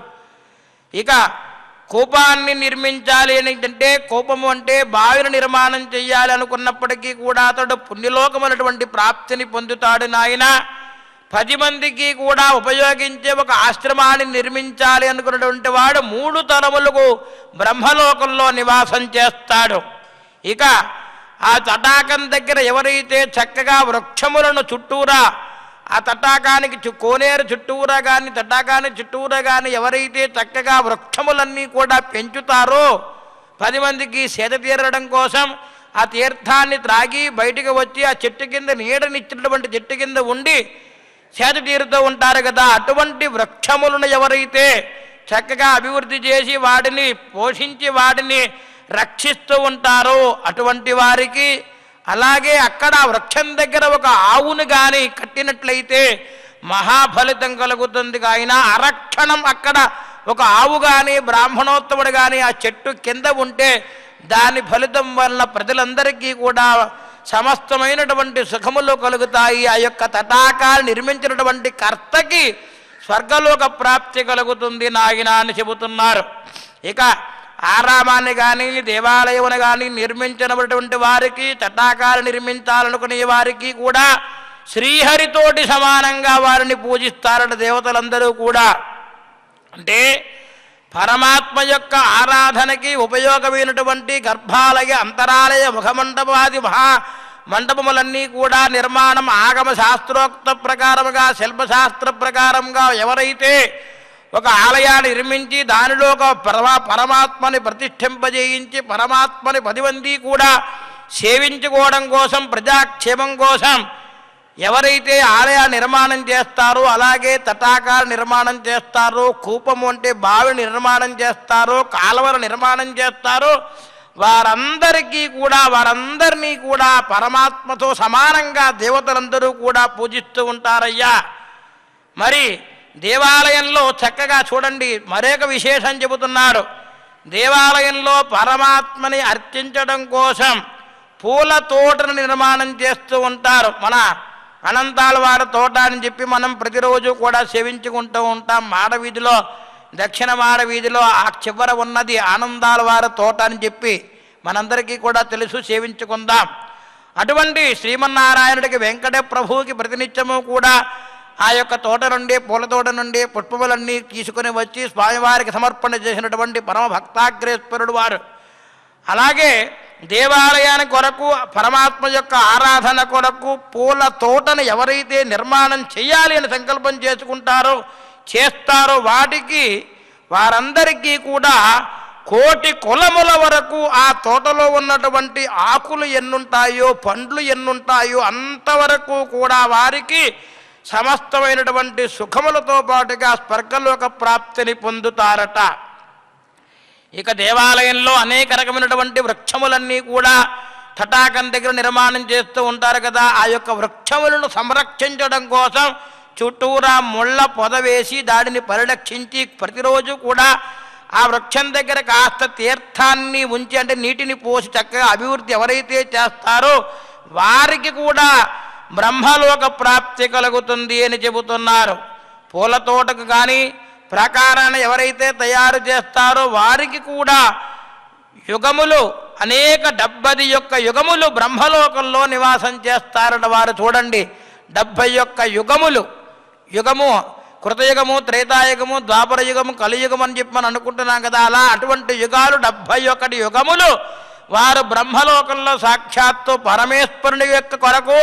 ఇక కోపాన్ని నిర్మించాలి అని అంటే కోపము అంటే బావిని నిర్మాణం చేయాలి అనుకున్నప్పటికీ కూడా అతడు పుణ్యలోకమైనటువంటి ప్రాప్తిని పొందుతాడు నాయన పది మందికి కూడా ఉపయోగించే ఒక ఆశ్రమాన్ని నిర్మించాలి అనుకున్నటువంటి వాడు మూడు తరములకు బ్రహ్మలోకంలో నివాసం చేస్తాడు ఇక ఆ తటాకం దగ్గర ఎవరైతే చక్కగా వృక్షములను చుట్టూరా ఆ తటాకానికి చు కోనేరు చుట్టూరా కానీ తటాకానికి చుట్టూరా కానీ ఎవరైతే చక్కగా వృక్షములన్నీ కూడా పెంచుతారో పది మందికి సేద తీరడం కోసం ఆ తీర్థాన్ని త్రాగి బయటికి వచ్చి ఆ చెట్టు కింద నీడనిచ్చినటువంటి చెట్టు కింద ఉండి సేద తీరుతూ ఉంటారు కదా అటువంటి వృక్షములను ఎవరైతే చక్కగా అభివృద్ధి చేసి వాటిని పోషించి వాటిని రక్షిస్తూ ఉంటారో అటువంటి వారికి అలాగే అక్కడ ఆ వృక్షం దగ్గర ఒక ఆవును కానీ కట్టినట్లయితే మహాఫలితం కలుగుతుంది ఆయన అరక్షణం అక్కడ ఒక ఆవు కానీ బ్రాహ్మణోత్తముడు కానీ ఆ చెట్టు కింద ఉంటే దాని ఫలితం వల్ల ప్రజలందరికీ కూడా సమస్తమైనటువంటి సుఖములు కలుగుతాయి ఆ యొక్క తటాకాలు నిర్మించినటువంటి కర్తకి స్వర్గలోక ప్రాప్తి కలుగుతుంది నాయన అని చెబుతున్నారు ఇక ఆరామాన్ని కానీ దేవాలయమును కానీ నిర్మించినటువంటి వారికి తటాకాలు నిర్మించాలనుకునే వారికి కూడా శ్రీహరితోటి సమానంగా వారిని పూజిస్తారట దేవతలందరూ కూడా అంటే పరమాత్మ యొక్క ఆరాధనకి ఉపయోగమైనటువంటి గర్భాలయ అంతరాలయ ముఖమండపాది మహా మండపములన్నీ కూడా నిర్మాణం ఆగమ శాస్త్రోక్త ప్రకారముగా శిల్పశాస్త్ర ప్రకారంగా ఎవరైతే ఒక ఆలయాన్ని నిర్మించి దానిలో ఒక పరమా పరమాత్మని ప్రతిష్ఠింపజేయించి పరమాత్మని పది మంది కూడా సేవించుకోవడం కోసం ప్రజాక్షేమం కోసం ఎవరైతే ఆలయ నిర్మాణం చేస్తారో అలాగే తటాకాల నిర్మాణం చేస్తారో కూపము అంటే బావి నిర్మాణం చేస్తారో కాలువల నిర్మాణం చేస్తారో వారందరికీ కూడా వారందరినీ కూడా పరమాత్మతో సమానంగా దేవతలందరూ కూడా పూజిస్తూ ఉంటారయ్యా మరి దేవాలయంలో చక్కగా చూడండి మరొక విశేషం చెబుతున్నాడు దేవాలయంలో పరమాత్మని అర్చించడం కోసం పూల తోటను నిర్మాణం చేస్తూ ఉంటారు మన అనంతాల వారి తోట అని చెప్పి మనం ప్రతిరోజు కూడా సేవించుకుంటూ ఉంటాం మాడవీధిలో దక్షిణ మాడవీధిలో ఆ చివర ఉన్నది ఆనందాల వారి తోట అని చెప్పి మనందరికీ కూడా తెలుసు సేవించుకుందాం అటువంటి శ్రీమన్నారాయణుడికి వెంకట ప్రభువుకి ప్రతినిత్యము కూడా ఆ యొక్క తోట నుండి పూల తోట నుండి పుష్పములన్నీ తీసుకుని వచ్చి స్వామివారికి సమర్పణ చేసినటువంటి పరమ భక్తాగ్రేశ్వరుడు వారు అలాగే దేవాలయాని కొరకు పరమాత్మ యొక్క ఆరాధన కొరకు పూల తోటను ఎవరైతే నిర్మాణం చేయాలి అని సంకల్పం చేసుకుంటారో చేస్తారో వాటికి వారందరికీ కూడా కోటి కులముల వరకు ఆ తోటలో ఉన్నటువంటి ఆకులు ఎన్నుంటాయో పండ్లు ఎన్నుంటాయో అంతవరకు కూడా వారికి సమస్తమైనటువంటి సుఖములతో పాటుగా స్వర్గలోక ప్రాప్తిని పొందుతారట ఇక దేవాలయంలో అనేక రకమైనటువంటి వృక్షములన్నీ కూడా తటాకం దగ్గర నిర్మాణం చేస్తూ ఉంటారు కదా ఆ యొక్క వృక్షములను సంరక్షించడం కోసం చుట్టూరా ముళ్ళ పొద వేసి దాడిని పరిరక్షించి ప్రతిరోజు కూడా ఆ వృక్షం దగ్గర కాస్త తీర్థాన్ని ఉంచి అంటే నీటిని పోసి చక్కగా అభివృద్ధి ఎవరైతే చేస్తారో వారికి కూడా బ్రహ్మలోక ప్రాప్తి కలుగుతుంది అని చెబుతున్నారు పూల తోటకు కానీ ప్రాకారాన్ని ఎవరైతే తయారు చేస్తారో వారికి కూడా యుగములు అనేక డెబ్బది యొక్క యుగములు బ్రహ్మలోకంలో నివాసం చేస్తారట వారు చూడండి డెబ్బై యొక్క యుగములు యుగము కృతయుగము త్రేతాయుగము ద్వాపర యుగము కలియుగం అని చెప్పి మనం అనుకుంటున్నాం కదా అలా అటువంటి యుగాలు డెబ్బై ఒకటి యుగములు వారు బ్రహ్మలోకంలో సాక్షాత్తు పరమేశ్వరుని యొక్క కొరకు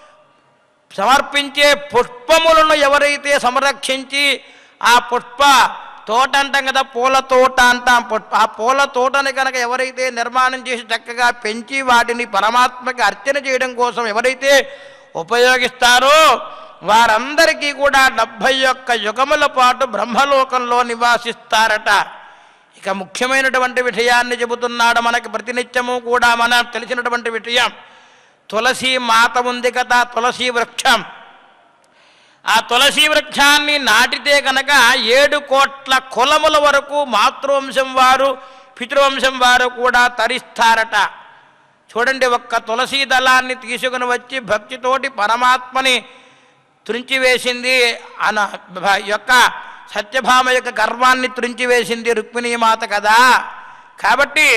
సమర్పించే పుష్పములను ఎవరైతే సంరక్షించి ఆ పుష్ప తోట అంటాం కదా పూల తోట అంటాం పుష్ప ఆ పూల తోటని కనుక ఎవరైతే నిర్మాణం చేసి చక్కగా పెంచి వాటిని పరమాత్మకి అర్చన చేయడం కోసం ఎవరైతే ఉపయోగిస్తారో వారందరికీ కూడా డెబ్భై ఒక్క యుగముల పాటు బ్రహ్మలోకంలో నివాసిస్తారట ఇక ముఖ్యమైనటువంటి విషయాన్ని చెబుతున్నాడు మనకి ప్రతినిత్యము కూడా మన తెలిసినటువంటి విషయం తులసి మాత ఉంది కదా తులసి వృక్షం ఆ తులసి వృక్షాన్ని నాటితే కనుక ఏడు కోట్ల కులముల వరకు మాతృవంశం వారు పితృవంశం వారు కూడా తరిస్తారట చూడండి ఒక్క తులసి దళాన్ని తీసుకుని వచ్చి భక్తితోటి పరమాత్మని త్రుంచివేసింది అన భ- యొక్క సత్యభామ యొక్క గర్వాన్ని త్రుంచివేసింది రుక్మిణీమాత కదా కాబట్టి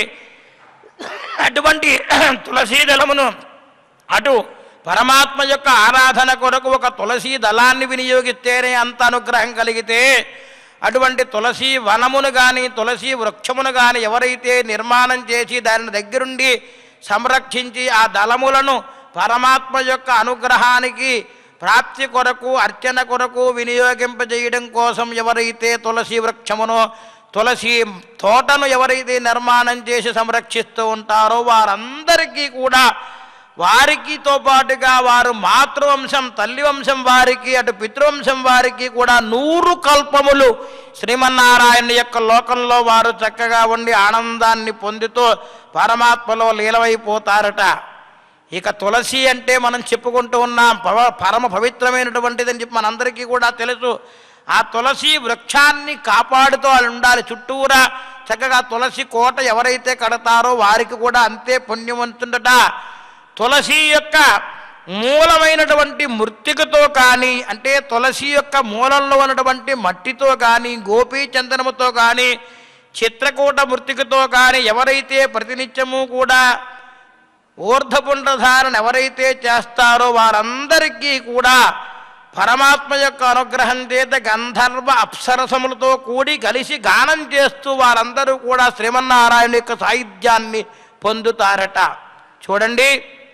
అటువంటి తులసీ దళమును అటు పరమాత్మ యొక్క ఆరాధన కొరకు ఒక తులసీ దళాన్ని వినియోగిస్తేనే అంత అనుగ్రహం కలిగితే అటువంటి తులసి వనమును కానీ తులసి వృక్షమును కానీ ఎవరైతే నిర్మాణం చేసి దాని దగ్గరుండి సంరక్షించి ఆ దళములను పరమాత్మ యొక్క అనుగ్రహానికి ప్రాప్తి కొరకు అర్చన కొరకు వినియోగింపజేయడం కోసం ఎవరైతే తులసి వృక్షమును తులసి తోటను ఎవరైతే నిర్మాణం చేసి సంరక్షిస్తూ ఉంటారో వారందరికీ కూడా వారికితో పాటుగా వారు మాతృవంశం తల్లి వంశం వారికి అటు పితృవంశం వారికి కూడా నూరు కల్పములు శ్రీమన్నారాయణ యొక్క లోకంలో వారు చక్కగా ఉండి ఆనందాన్ని పొందుతూ పరమాత్మలో లీలమైపోతారట ఇక తులసి అంటే మనం చెప్పుకుంటూ ఉన్నాం పవ పరమ పవిత్రమైనటువంటిదని చెప్పి మనందరికీ కూడా తెలుసు ఆ తులసి వృక్షాన్ని కాపాడుతూ వాళ్ళు ఉండాలి చుట్టూరా చక్కగా తులసి కోట ఎవరైతే కడతారో వారికి కూడా అంతే పుణ్యవంతుండట తులసి యొక్క మూలమైనటువంటి మృత్తికతో కానీ అంటే తులసి యొక్క మూలంలో ఉన్నటువంటి మట్టితో కానీ గోపీ చందనముతో కానీ చిత్రకూట మృత్తికతో కానీ ఎవరైతే ప్రతినిత్యము కూడా ఊర్ధపుండ్రధారణ ఎవరైతే చేస్తారో వారందరికీ కూడా పరమాత్మ యొక్క అనుగ్రహం చేత గంధర్వ అప్సరసములతో కూడి కలిసి గానం చేస్తూ వారందరూ కూడా శ్రీమన్నారాయణ యొక్క సాహిత్యాన్ని పొందుతారట చూడండి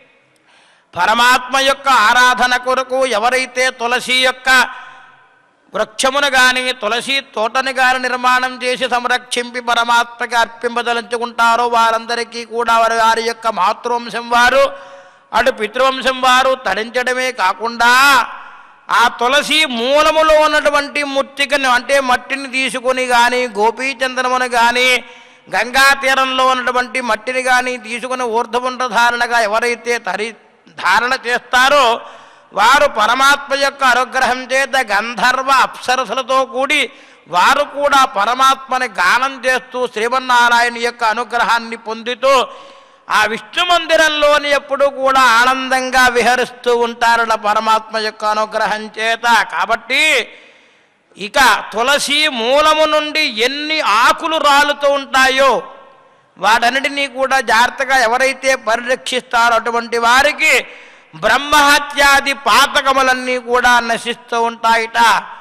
పరమాత్మ యొక్క ఆరాధన కొరకు ఎవరైతే తులసి యొక్క వృక్షమును గాని తులసి తోటని గాని నిర్మాణం చేసి సంరక్షింపి పరమాత్మకి అర్పింపదలుచుకుంటారో వారందరికీ కూడా వారి వారి యొక్క మాతృవంశం వారు అటు పితృవంశం వారు తరించడమే కాకుండా ఆ తులసి మూలములో ఉన్నటువంటి ముత్తికను అంటే మట్టిని తీసుకొని కానీ గోపీచందనమును కానీ గంగా తీరంలో ఉన్నటువంటి మట్టిని కానీ తీసుకుని ఊర్ధపుండ్ర ధారణగా ఎవరైతే తరి ధారణ చేస్తారో వారు పరమాత్మ యొక్క అనుగ్రహం చేత గంధర్వ అప్సరసులతో కూడి వారు కూడా పరమాత్మని గానం చేస్తూ శ్రీమన్నారాయణ యొక్క అనుగ్రహాన్ని పొందుతూ ఆ విష్ణు మందిరంలోని ఎప్పుడు కూడా ఆనందంగా విహరిస్తూ ఉంటారట పరమాత్మ యొక్క అనుగ్రహం చేత కాబట్టి ఇక తులసి మూలము నుండి ఎన్ని ఆకులు రాలుతూ ఉంటాయో వాటన్నిటినీ కూడా జాగ్రత్తగా ఎవరైతే పరిరక్షిస్తారో అటువంటి వారికి బ్రహ్మహత్యాది పాతకములన్నీ కూడా నశిస్తూ ఉంటాయిట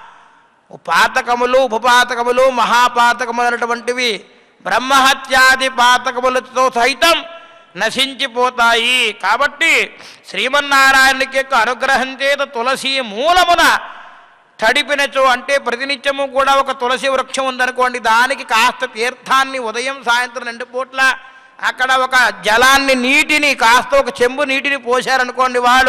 పాతకములు ఉపపాతకములు మహాపాతకములైనటువంటివి బ్రహ్మహత్యాది పాతకములతో సైతం నశించిపోతాయి కాబట్టి శ్రీమన్నారాయణకి యొక్క అనుగ్రహం చేత తులసి మూలమున తడిపినచో అంటే ప్రతినిత్యము కూడా ఒక తులసి వృక్షం ఉందనుకోండి దానికి కాస్త తీర్థాన్ని ఉదయం సాయంత్రం రెండు పూట్ల అక్కడ ఒక జలాన్ని నీటిని కాస్త ఒక చెంబు నీటిని పోశారనుకోండి వాళ్ళు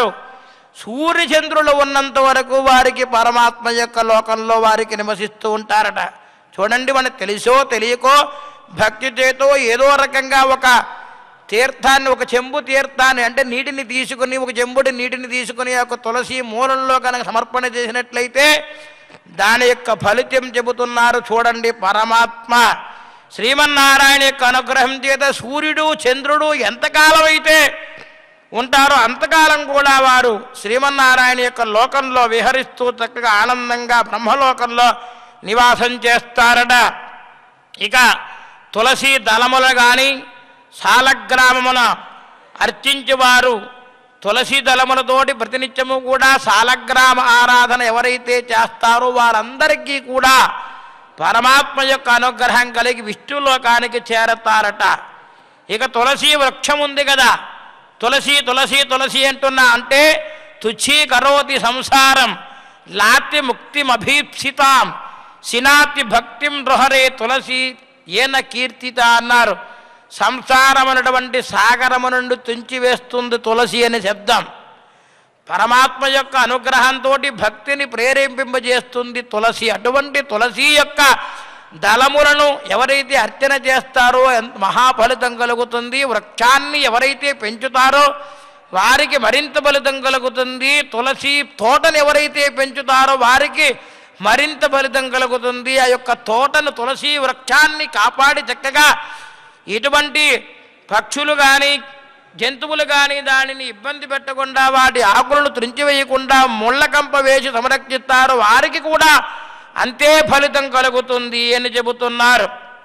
సూర్యచంద్రులు ఉన్నంత వరకు వారికి పరమాత్మ యొక్క లోకంలో వారికి నివసిస్తూ ఉంటారట చూడండి మనకు తెలుసో తెలియకో భక్తి చేతో ఏదో రకంగా ఒక తీర్థాన్ని ఒక చెంబు తీర్థాన్ని అంటే నీటిని తీసుకుని ఒక చెంబుడి నీటిని తీసుకుని ఒక తులసి మూలంలో కనుక సమర్పణ చేసినట్లయితే దాని యొక్క ఫలితం చెబుతున్నారు చూడండి పరమాత్మ శ్రీమన్నారాయణ యొక్క అనుగ్రహం చేత సూర్యుడు చంద్రుడు ఎంతకాలం అయితే ఉంటారో అంతకాలం కూడా వారు శ్రీమన్నారాయణ యొక్క లోకంలో విహరిస్తూ చక్కగా ఆనందంగా బ్రహ్మలోకంలో నివాసం చేస్తారట ఇక తులసి దళములు కానీ సాలగ్రామమున అర్చించేవారు తులసి దళములతోటి ప్రతినిత్యము కూడా సాలగ్రామ ఆరాధన ఎవరైతే చేస్తారో వారందరికీ కూడా పరమాత్మ యొక్క అనుగ్రహం కలిగి విష్ణులోకానికి చేరతారట ఇక తులసి వృక్షం ఉంది కదా తులసి తులసి తులసి అంటున్నా అంటే తుచ్చి కరోతి సంసారం లాతి ముక్తిమభీప్సితాం సినాతి భక్తిం దృహరే తులసి ఏన కీర్తిత అన్నారు సంసారం అనేటువంటి సాగరము నుండి తుంచివేస్తుంది తులసి అనే శబ్దం పరమాత్మ యొక్క అనుగ్రహంతో భక్తిని ప్రేరేపింపజేస్తుంది తులసి అటువంటి తులసి యొక్క దళములను ఎవరైతే అర్చన చేస్తారో ఎంత మహాఫలితం కలుగుతుంది వృక్షాన్ని ఎవరైతే పెంచుతారో వారికి మరింత ఫలితం కలుగుతుంది తులసి తోటను ఎవరైతే పెంచుతారో వారికి మరింత ఫలితం కలుగుతుంది ఆ యొక్క తోటను తులసి వృక్షాన్ని కాపాడి చక్కగా ఇటువంటి పక్షులు కానీ జంతువులు కానీ దానిని ఇబ్బంది పెట్టకుండా వాటి ఆకులను త్రుంచివేయకుండా ముళ్ళకంప వేసి సంరక్షిస్తారు వారికి కూడా అంతే ఫలితం కలుగుతుంది అని చెబుతున్నారు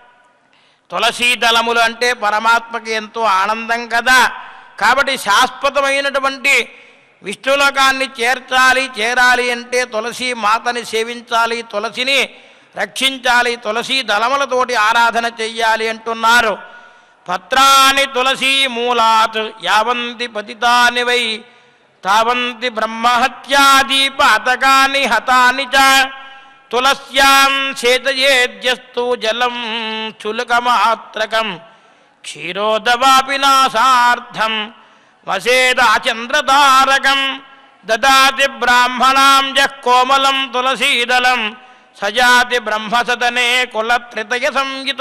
తులసీ దళములు అంటే పరమాత్మకి ఎంతో ఆనందం కదా కాబట్టి శాశ్వతమైనటువంటి విష్ణులోకాన్ని చేర్చాలి చేరాలి అంటే తులసి మాతని సేవించాలి తులసిని రక్షించాలి తులసి దళములతోటి ఆరాధన చెయ్యాలి అంటున్నారు పత్రాని తులసీ మూలాత్ యావంతి పతితాని వై తావంతి బ్రహ్మహత్యాదీపాతకాని హతాని చ తులస్యాం చేతయేద్యస్తు జలం చులకమాత్రకం క్షీరోదవాపి నాసార్థం వసేదాచంద్రతారకం దదాతి బ్రాహ్మణాం జః కోమలం తులసీదలం సజాతి బ్రహ్మసదనే కులత్రితయ సంయుత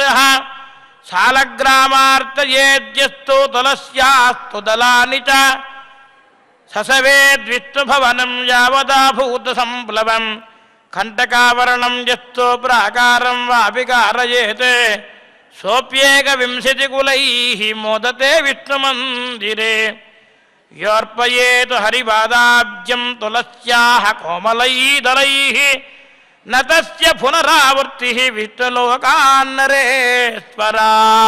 సాలగ్రామార్తయేద్యస్తు తులస్యాస్తు దళాని చ ససవేద్విష్ణుభవనం యావదాభూత సంప్లవం కంటకావరణం యస్తో ప్రాకారం వాపి కారయేతే సోప్యేక వింశతి కులై మోదతే విష్ణుమందిరే యోర్పయేతు హరిపాదాబ్జం తులస్యాహ కోమలై దళై నతస్య పునరావృత్తి విష్ణులోకాన్నరేశ్వరా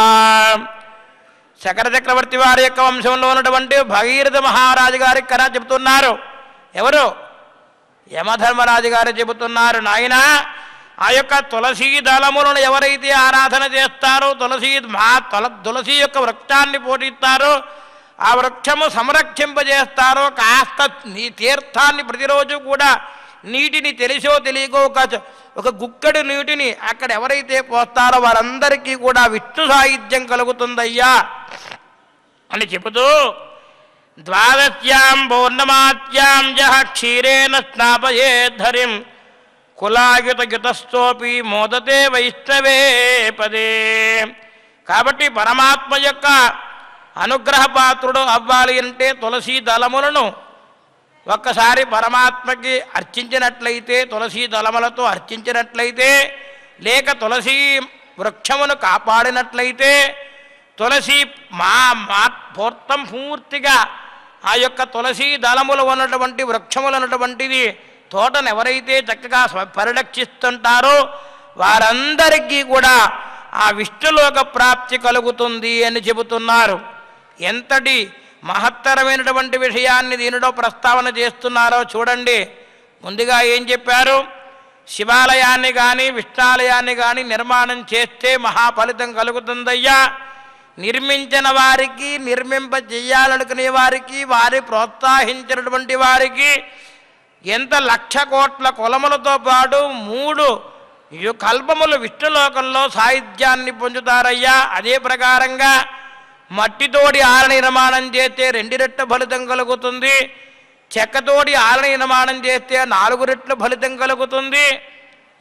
శకర చక్రవర్తి వారి యొక్క వంశంలో ఉన్నటువంటి భగీరథ మహారాజు గారికి కథ చెబుతున్నారు ఎవరు యమధర్మరాజు గారు చెబుతున్నారు నాయన ఆ యొక్క తులసీ దళములను ఎవరైతే ఆరాధన చేస్తారో తులసీ మా తుల తులసి యొక్క వృక్షాన్ని పోషిస్తారో ఆ వృక్షము సంరక్షింపజేస్తారో కాస్త నీ తీర్థాన్ని ప్రతిరోజు కూడా నీటిని తెలిసో తెలియకో ఒక ఒక గుక్కడి నీటిని అక్కడ ఎవరైతే పోస్తారో వారందరికీ కూడా విష్ణు సాహిత్యం కలుగుతుందయ్యా అని చెబుతూ ద్వాదశ్యాం పౌర్ణమాత్యాం జహ క్షీరేణ స్నాపయేద్ధరిం కులాయుతయుతస్థోపి మోదతే వైష్ణవే పదే కాబట్టి పరమాత్మ యొక్క అనుగ్రహపాత్రుడు అవ్వాలి అంటే తులసీ దళములను ఒక్కసారి పరమాత్మకి అర్చించినట్లయితే తులసీ దళములతో అర్చించినట్లయితే లేక తులసీ వృక్షమును కాపాడినట్లయితే తులసి మా మా పూర్తం పూర్తిగా ఆ యొక్క తులసి దళములు ఉన్నటువంటి వృక్షములు ఉన్నటువంటిది తోటను ఎవరైతే చక్కగా స్వ- పరిరక్షిస్తుంటారో వారందరికీ కూడా ఆ విష్ణులోక ప్రాప్తి కలుగుతుంది అని చెబుతున్నారు ఎంతటి మహత్తరమైనటువంటి విషయాన్ని దీనిలో ప్రస్తావన చేస్తున్నారో చూడండి ముందుగా ఏం చెప్పారు శివాలయాన్ని కానీ విష్ణాలయాన్ని కానీ నిర్మాణం చేస్తే మహాఫలితం కలుగుతుందయ్యా నిర్మించిన వారికి నిర్మింప చెయ్యాలనుకునే వారికి వారి ప్రోత్సహించినటువంటి వారికి ఎంత లక్ష కోట్ల కులములతో పాటు మూడు యు- కల్పములు విష్ణులోకంలో సాహిత్యాన్ని పొందుతారయ్యా అదే ప్రకారంగా మట్టితోటి ఆల నిర్మాణం చేస్తే రెండు రెట్ల ఫలితం కలుగుతుంది చెక్కతోటి ఆల నిర్మాణం చేస్తే నాలుగు రెట్ల ఫలితం కలుగుతుంది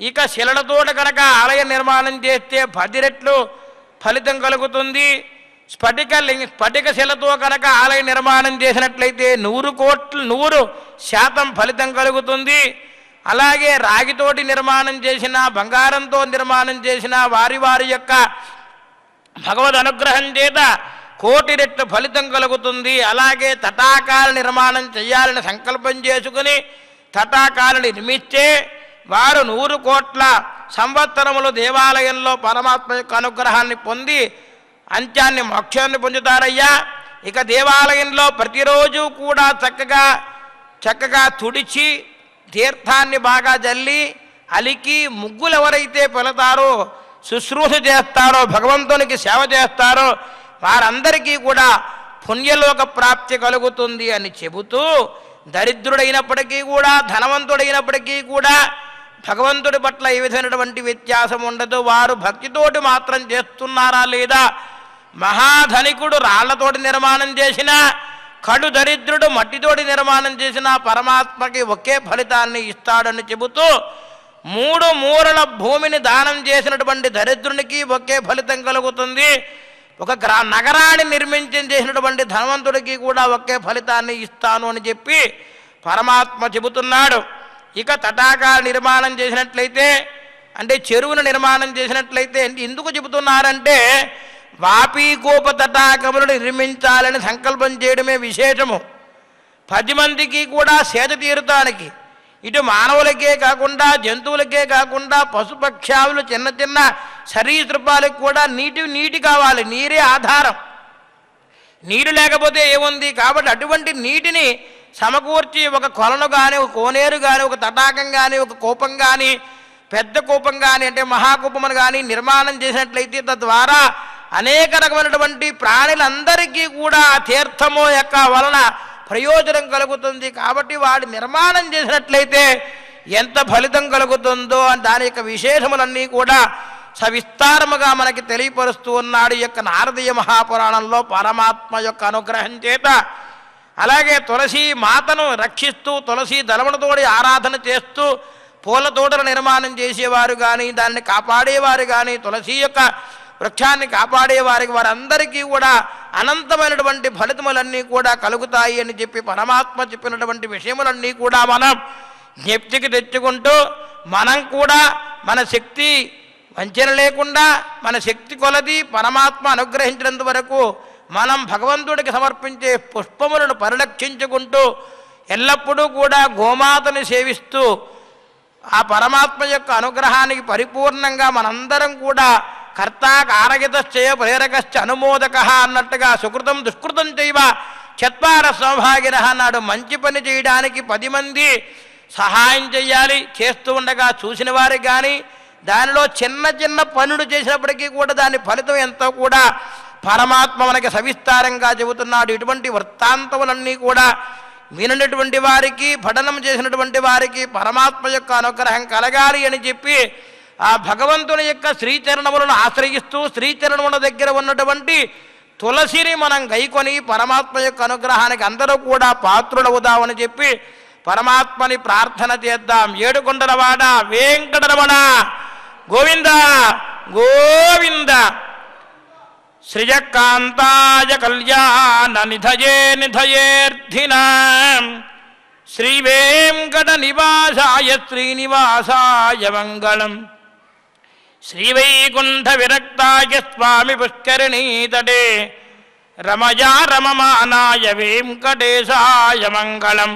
ఇక శిలలతోట కనుక ఆలయ నిర్మాణం చేస్తే పది రెట్లు ఫలితం కలుగుతుంది స్ఫటిక లింగ స్ఫటిక శిలతో కనుక ఆలయ నిర్మాణం చేసినట్లయితే నూరు కోట్లు నూరు శాతం ఫలితం కలుగుతుంది అలాగే రాగితోటి నిర్మాణం చేసిన బంగారంతో నిర్మాణం చేసిన వారి వారి యొక్క భగవద్ అనుగ్రహం చేత కోటి రెట్లు ఫలితం కలుగుతుంది అలాగే తటాకాల నిర్మాణం చేయాలని సంకల్పం చేసుకుని తటాకాలు నిర్మిస్తే వారు నూరు కోట్ల సంవత్సరములు దేవాలయంలో పరమాత్మ యొక్క అనుగ్రహాన్ని పొంది అంత్యాన్ని మోక్షాన్ని పొందుతారయ్యా ఇక దేవాలయంలో ప్రతిరోజు కూడా చక్కగా చక్కగా తుడిచి తీర్థాన్ని బాగా జల్లి అలికి ముగ్గులు ఎవరైతే పెడతారో శుశ్రూష చేస్తారో భగవంతునికి సేవ చేస్తారో వారందరికీ కూడా పుణ్యలోక ప్రాప్తి కలుగుతుంది అని చెబుతూ దరిద్రుడైనప్పటికీ కూడా ధనవంతుడైనప్పటికీ కూడా భగవంతుడి పట్ల ఏ విధమైనటువంటి వ్యత్యాసం ఉండదు వారు భక్తితోటి మాత్రం చేస్తున్నారా లేదా మహాధనికుడు రాళ్లతోటి నిర్మాణం చేసిన కడు దరిద్రుడు మట్టితోటి నిర్మాణం చేసిన పరమాత్మకి ఒకే ఫలితాన్ని ఇస్తాడని చెబుతూ మూడు మూరల భూమిని దానం చేసినటువంటి దరిద్రునికి ఒకే ఫలితం కలుగుతుంది ఒక గ్రా నగరాన్ని నిర్మించి చేసినటువంటి ధనవంతుడికి కూడా ఒకే ఫలితాన్ని ఇస్తాను అని చెప్పి పరమాత్మ చెబుతున్నాడు ఇక తటాకా నిర్మాణం చేసినట్లయితే అంటే చెరువును నిర్మాణం చేసినట్లయితే ఎందుకు చెబుతున్నారంటే వాపీకోప తటాకములను నిర్మించాలని సంకల్పం చేయడమే విశేషము పది మందికి కూడా సేద తీరుతానికి ఇటు మానవులకే కాకుండా జంతువులకే కాకుండా పశుపక్షాదులు చిన్న చిన్న సరీసృపాలకు కూడా నీటి నీటి కావాలి నీరే ఆధారం నీరు లేకపోతే ఏముంది కాబట్టి అటువంటి నీటిని సమకూర్చి ఒక కొలను కానీ ఒక కోనేరు కానీ ఒక తటాకం కానీ ఒక కూపం కానీ పెద్ద కూపం కానీ అంటే మహాకూపమును కానీ నిర్మాణం చేసినట్లయితే తద్వారా అనేక రకమైనటువంటి ప్రాణులందరికీ కూడా ఆ తీర్థము యొక్క వలన ప్రయోజనం కలుగుతుంది కాబట్టి వాడు నిర్మాణం చేసినట్లయితే ఎంత ఫలితం కలుగుతుందో అని దాని యొక్క విశేషములన్నీ కూడా సవిస్తారముగా మనకి తెలియపరుస్తూ ఉన్నాడు ఈ యొక్క నారదీయ మహాపురాణంలో పరమాత్మ యొక్క అనుగ్రహం చేత అలాగే తులసి మాతను రక్షిస్తూ తులసి దళములతోడి ఆరాధన చేస్తూ పూల తోటల నిర్మాణం చేసేవారు కానీ దాన్ని కాపాడేవారు కానీ తులసి యొక్క వృక్షాన్ని కాపాడేవారికి వారందరికీ కూడా అనంతమైనటువంటి ఫలితములన్నీ కూడా కలుగుతాయి అని చెప్పి పరమాత్మ చెప్పినటువంటి విషయములన్నీ కూడా మనం జ్ఞప్తికి తెచ్చుకుంటూ మనం కూడా మన శక్తి వంచన లేకుండా మన శక్తి కొలది పరమాత్మ అనుగ్రహించినంత వరకు మనం భగవంతుడికి సమర్పించే పుష్పములను పరిరక్షించుకుంటూ ఎల్లప్పుడూ కూడా గోమాతని సేవిస్తూ ఆ పరమాత్మ యొక్క అనుగ్రహానికి పరిపూర్ణంగా మనందరం కూడా కర్త కారగితశ్చయ ప్రేరకశ్చ అనుమోదక అన్నట్టుగా సుకృతం దుష్కృతం చేయవ చత్వార సౌభాగిన అన్నాడు మంచి పని చేయడానికి పది మంది సహాయం చేయాలి చేస్తూ ఉండగా చూసిన వారికి కానీ దానిలో చిన్న చిన్న పనులు చేసినప్పటికీ కూడా దాని ఫలితం ఎంతో కూడా పరమాత్మ మనకి సవిస్తారంగా చెబుతున్నాడు ఇటువంటి వృత్తాంతములన్నీ కూడా వినటువంటి వారికి పఠనం చేసినటువంటి వారికి పరమాత్మ యొక్క అనుగ్రహం కలగాలి అని చెప్పి ఆ భగవంతుని యొక్క శ్రీచరణములను ఆశ్రయిస్తూ శ్రీచరణముల దగ్గర ఉన్నటువంటి తులసిని మనం గైకొని పరమాత్మ యొక్క అనుగ్రహానికి అందరూ కూడా పాత్రులవుదామని చెప్పి పరమాత్మని ప్రార్థన చేద్దాం ఏడుకొండలవాడ వెంకటరమణ గోవింద గోవింద సృజకాంతాయ కళ్యాణ నిధయే నిధయేర్థినా శ్రీవేంకట నివాసాయ శ్రీనివాసాయ మంగళం శ్రీవైకుంఠ విరక్తాయ స్వామి పుష్కరిణీతటే రమయా రమమానాయ వెంకటేశాయ మంగళం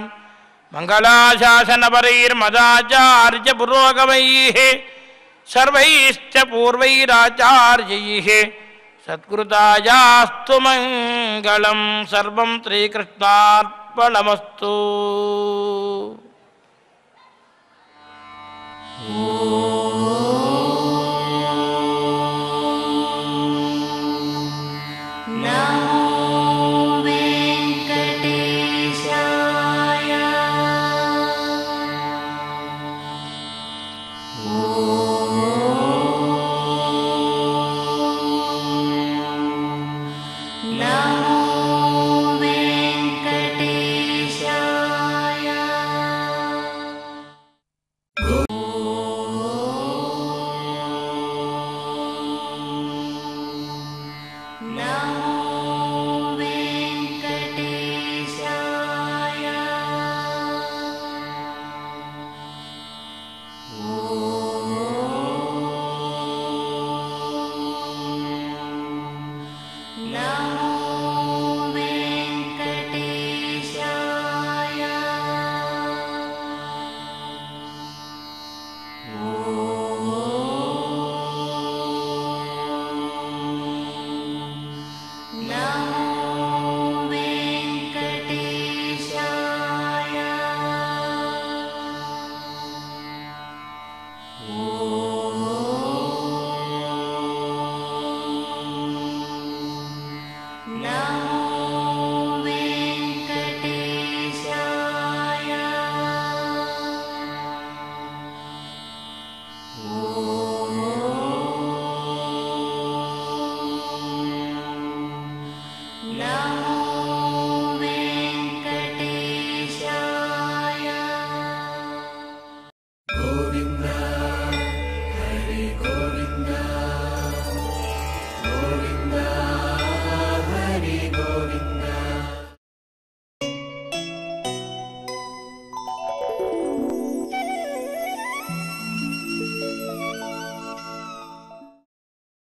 మంగళాశాసనపరైర్మదాచార్య పురోగమైః సర్వైశ్చ పూర్వైరాచార్యైः సత్కృతాయాస్తు మంగళం సర్వం శ్రీకృష్ణార్పణమస్తు नमो वेङ्कटेशाय नमो वेङ्कटेशाय నమో